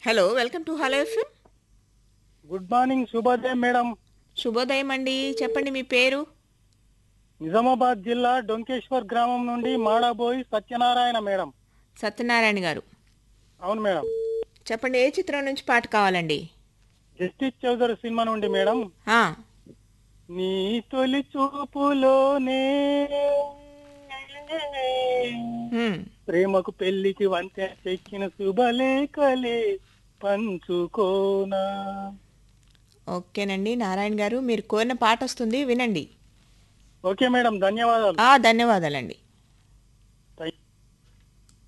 hello welcome to hello FM good morning శుభోదయం madam శుభోదయం అండి చెప్పండి మీ పేరు నిజామాబాద్ జిల్లా డొంకేశ్వర్ గ్రామం నుండి మాడాబోయి సత్యనారాయణ మేడం సత్యనారాయణ గారు అవును మేడం చెప్పండి ఏ చిత్రం నుంచి పాట కావాలండి జస్టిస్ చౌదరి సినిమా నుండి మేడం ఆ, నీ తొలి చూపులోనే హ్మ్, ప్రేమకు పెళ్లికి వంతెన చెక్కిన శుభలేఖలే పంచుకోనా ఓకేనండి నారాయణ గారు మీరు కోరిన పాట వస్తుంది వినండి ఓకే మేడం ధన్యవాదాలు ఆ ధన్యవాదాలండి